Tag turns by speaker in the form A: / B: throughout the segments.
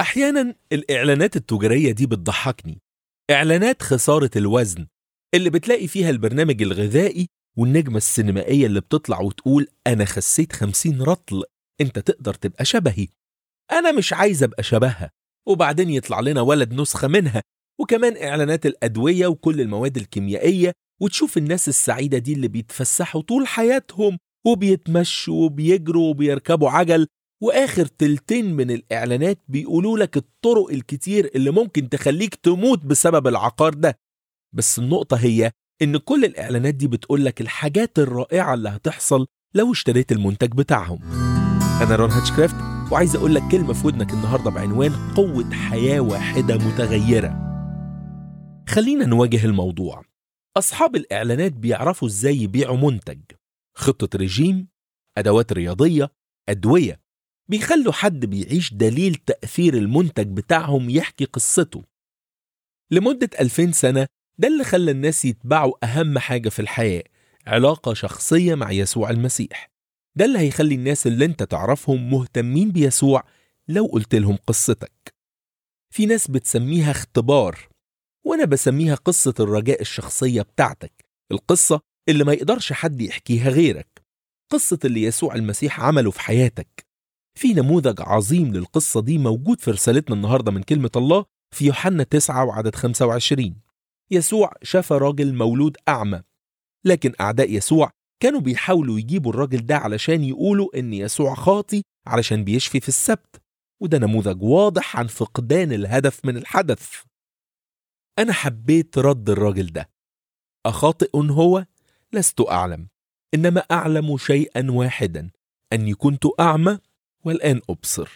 A: أحيانا الإعلانات التجارية دي بتضحكني إعلانات خسارة الوزن اللي بتلاقي فيها البرنامج الغذائي والنجمة السينمائية اللي بتطلع وتقول أنا خسيت خمسين رطل أنت تقدر تبقى شبهي أنا مش عايز أبقى شبهها وبعدين يطلع لنا ولد نسخة منها وكمان إعلانات الأدوية وكل المواد الكيميائية وتشوف الناس السعيدة دي اللي بيتفسحوا طول حياتهم وبيتمشوا وبيجروا وبيركبوا عجل وآخر تلتين من الإعلانات بيقولوا لك الطرق الكتير اللي ممكن تخليك تموت بسبب العقار ده بس النقطة هي إن كل الإعلانات دي بتقول لك الحاجات الرائعة اللي هتحصل لو اشتريت المنتج بتاعهم أنا رون هاتشكرافت وعايز أقول لك كلمة في ودنك النهاردة بعنوان قوة حياة واحدة متغيرة خلينا نواجه الموضوع أصحاب الإعلانات بيعرفوا إزاي يبيعوا منتج خطة رجيم أدوات رياضية أدوية بيخلوا حد بيعيش دليل تأثير المنتج بتاعهم يحكي قصته لمدة 2000 سنة ده اللي خلى الناس يتبعوا أهم حاجة في الحياة علاقة شخصية مع يسوع المسيح ده اللي هيخلي الناس اللي انت تعرفهم مهتمين بيسوع لو قلت لهم قصتك في ناس بتسميها اختبار وانا بسميها قصة الرجاء الشخصية بتاعتك القصة اللي ما يقدرش حد يحكيها غيرك قصة اللي يسوع المسيح عمله في حياتك في نموذج عظيم للقصة دي موجود في رسالتنا النهاردة من كلمة الله في يوحنا 9 وعدد 25 يسوع شاف راجل مولود أعمى لكن أعداء يسوع كانوا بيحاولوا يجيبوا الراجل ده علشان يقولوا إن يسوع خاطي علشان بيشفي في السبت وده نموذج واضح عن فقدان الهدف من الحدث أنا حبيت رد الراجل ده أخاطئ هو؟ لست أعلم إنما أعلم شيئا واحدا أني كنت أعمى والآن أبصر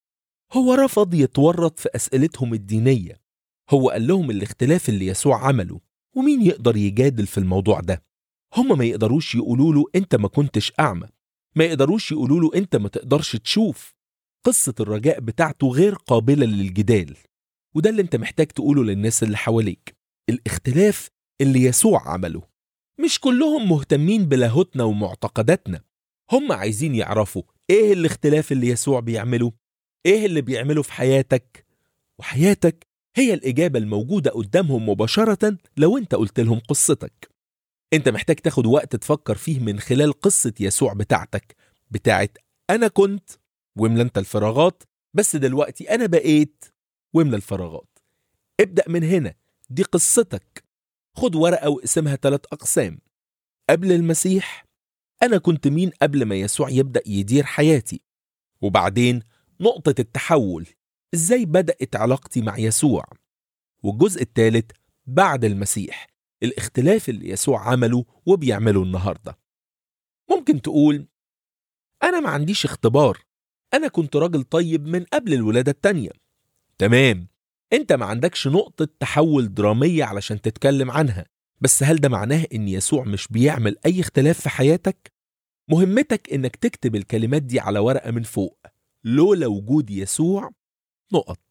A: هو رفض يتورط في أسئلتهم الدينية هو قال لهم الاختلاف اللي يسوع عمله ومين يقدر يجادل في الموضوع ده هم ما يقدروش يقولوا له انت ما كنتش اعمى ما يقدروش يقولوا له انت ما تقدرش تشوف قصة الرجاء بتاعته غير قابلة للجدال وده اللي انت محتاج تقوله للناس اللي حواليك الاختلاف اللي يسوع عمله مش كلهم مهتمين بلاهوتنا ومعتقداتنا هم عايزين يعرفوا ايه الاختلاف اللي يسوع بيعمله ايه اللي بيعمله في حياتك وحياتك هي الإجابة الموجودة قدامهم مباشرة لو انت قلت لهم قصتك انت محتاج تاخد وقت تفكر فيه من خلال قصة يسوع بتاعتك بتاعت أنا كنت واملى انت الفراغات بس دلوقتي أنا بقيت واملى الفراغات ابدأ من هنا دي قصتك خد ورقة واقسمها ثلاث أقسام قبل المسيح أنا كنت مين قبل ما يسوع يبدأ يدير حياتي وبعدين نقطة التحول إزاي بدأت علاقتي مع يسوع والجزء الثالث بعد المسيح الاختلاف اللي يسوع عمله وبيعمله النهاردة ممكن تقول أنا ما عنديش اختبار أنا كنت راجل طيب من قبل الولادة التانية تمام أنت ما عندكش نقطة تحول درامية علشان تتكلم عنها بس هل ده معناه إن يسوع مش بيعمل أي اختلاف في حياتك؟ مهمتك إنك تكتب الكلمات دي على ورقة من فوق لولا وجود يسوع نقط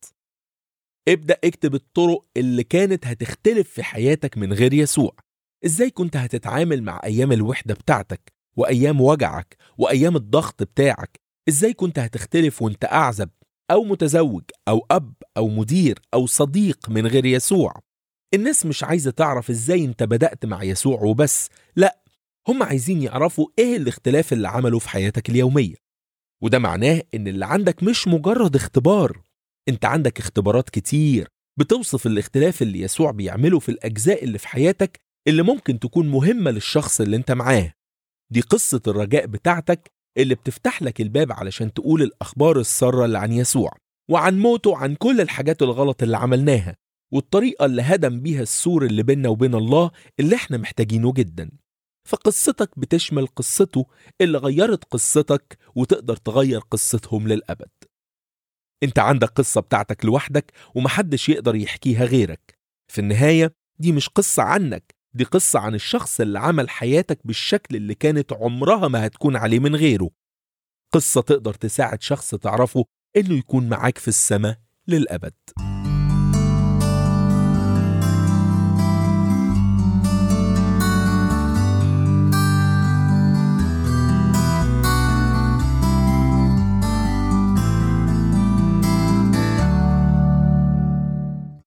A: ابدأ اكتب الطرق اللي كانت هتختلف في حياتك من غير يسوع ازاي كنت هتتعامل مع ايام الوحدة بتاعتك وايام وجعك وايام الضغط بتاعك ازاي كنت هتختلف وانت اعزب او متزوج او اب او مدير او صديق من غير يسوع الناس مش عايزة تعرف ازاي انت بدأت مع يسوع وبس لا هم عايزين يعرفوا ايه الاختلاف اللي عمله في حياتك اليومية وده معناه ان اللي عندك مش مجرد اختبار انت عندك اختبارات كتير بتوصف الاختلاف اللي يسوع بيعمله في الأجزاء اللي في حياتك اللي ممكن تكون مهمة للشخص اللي انت معاه دي قصة الرجاء بتاعتك اللي بتفتح لك الباب علشان تقول الأخبار السارة اللي عن يسوع وعن موته وعن كل الحاجات الغلط اللي عملناها والطريقة اللي هدم بيها السور اللي بيننا وبين الله اللي احنا محتاجينه جدا فقصتك بتشمل قصته اللي غيرت قصتك وتقدر تغير قصتهم للأبد انت عندك قصة بتاعتك لوحدك ومحدش يقدر يحكيها غيرك في النهاية دي مش قصة عنك دي قصة عن الشخص اللي عمل حياتك بالشكل اللي كانت عمرها ما هتكون عليه من غيره قصة تقدر تساعد شخص تعرفه انه يكون معاك في السماء للأبد